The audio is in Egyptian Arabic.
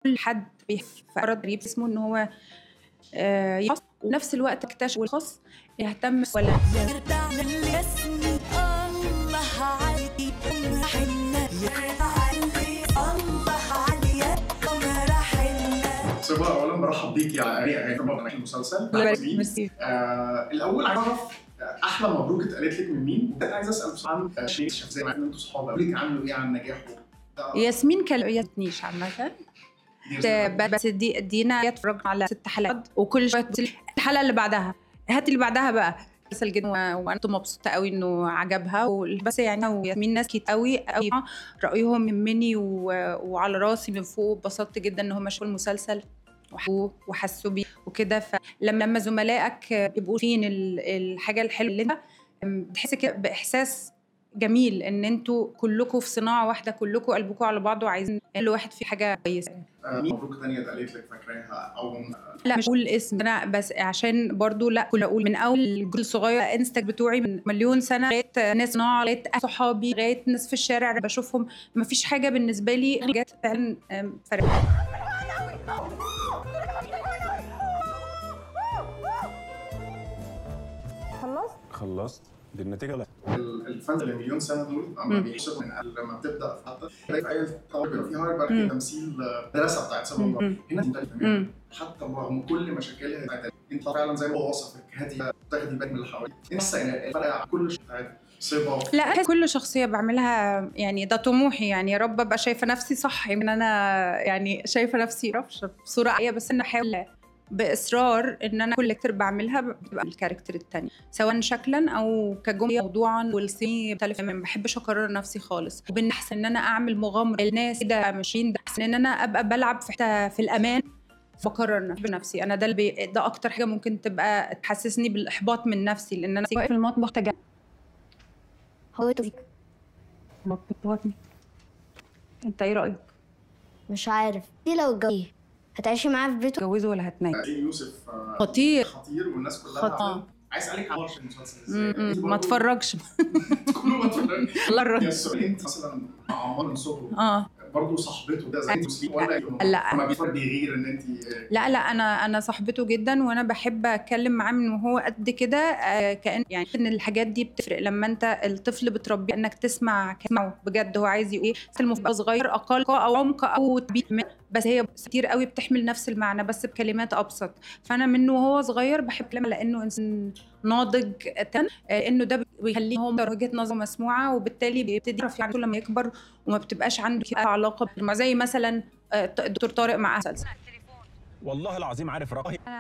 كل حد بيحس في مرض غريب اسمه ان هو آه، يخص ونفس الوقت اكتشف الخاص يهتم ولا يرجع للاسم الله عليك حنا يرجع عليك الله عليكم رحنا صبا اولا برحب بيك يا اريا هي طبعا في المسلسل الله يبارك مين؟ ميرسي آه الاول عايز اعرف احلى مبروك اتقالت لك من مين؟ وبعدين عايز اسال سؤال عن شيء شاف زي ما ان انتوا صحاب قالوا لك عملوا ايه عن نجاحه؟ ياسمين كان ياسنيش عامة بس دي دينا اتفرجنا على ست حلقات وكل شويه تقول لي الحلقه اللي بعدها هات اللي بعدها بقى مسلسل جدا و- وانا كنت مبسوطه قوي انه عجبها و- بس يعني وياسمين ناس كتير قوي قوي رايهم يهمني و- وعلى راسي من فوق اتبسطت جدا ان هم شافوا المسلسل وحبوه وحسوا بيه وكده فلما لما زملائك يبقوا فين ال- الحاجه الحلوه اللي انت بتحس كده باحساس جميل ان انتوا كلكم في صناعه واحده كلكم قلبكم على بعض وعايزين كل واحد في حاجه كويسه آه، مين مبروك تانية اتقالت لك فاكراها او لا مش اقول اسم انا بس عشان برضو لا كل اقول من اول الجيل الصغير انستك بتوعي من مليون سنه لغايه ناس صناعه لغايه صحابي لغايه ناس في الشارع بشوفهم ما فيش حاجه بالنسبه لي جت فعلا أم، فرق خلصت دي النتيجه لا ال- الفانز اللي مليون سنه دول اما مم. بيعيشوا من قبل لما بتبدا في حتى تلاقي في اي طالب بيبقى فيها هايبر مم. تمثيل آه، دراسه بتاعت سبب الله مم. هنا مختلف تماما مم. حتى رغم كل مشاكلها بتاعت- انت فعلا زي ما هو وصفك هاديه تاخدي بالك من اللي حواليك انت حاسه ان الفرق عن كل شيء بتاعت صبا لا أحس كل شخصيه بعملها يعني ده طموحي يعني يا رب ابقى شايفه نفسي صح يمكن انا يعني شايفه نفسي رفشه بصوره عاديه بس انا احاول باصرار ان انا كل كاركتر بعملها بتبقى الكاركتر التاني سواء شكلا او كجمله موضوعا والسين مختلف ما بحبش اكرر نفسي خالص وبالنحس ان انا اعمل مغامره الناس كده ماشيين ده احسن ان انا ابقى بلعب في حتة في الامان بكرر نفسي بنفسي انا ده اللي بي... ده اكتر حاجه ممكن تبقى تحسسني بالاحباط من نفسي لان انا واقف في المطبخ تجاه هو توفيق انت ايه رايك مش عارف دي لو اتجوزيه هتعيشي معاه في بيته تجوزه ولا هتنام ايه يوسف آه، خطير خطير والناس كلها خطير. عارفة. عايز اسالك على ورش المسلسل م- ازاي م. انت ما برضو- اتفرجش كله ما اتفرجش الله يا الرحمن السؤال انت مثلا مع عمار من صغره اه برضه صاحبته ده زي مسلم ولا إيه؟ لا. ما بيتفرج بيغير ان انت لا لا انا انا صاحبته جدا وانا بحب اتكلم معاه من وهو قد كده آه كان يعني ان الحاجات دي بتفرق لما انت الطفل بتربيه انك تسمع تسمعه بجد هو عايز يقول ايه المفروض يبقى صغير اقل او عمق او تبيع من- بس هي كتير قوي بتحمل نفس المعنى بس بكلمات ابسط فانا منه وهو صغير بحب كلامه لانه انسان ناضج تمام آه، انه ده بيخليه هو وجهه نظره مسموعه وبالتالي بيبتدي يعرف يعني لما يكبر وما بتبقاش عنده كده علاقه بالم- زي مثلا آه، الدكتور طارق مع مسلسل والله العظيم عارف رقم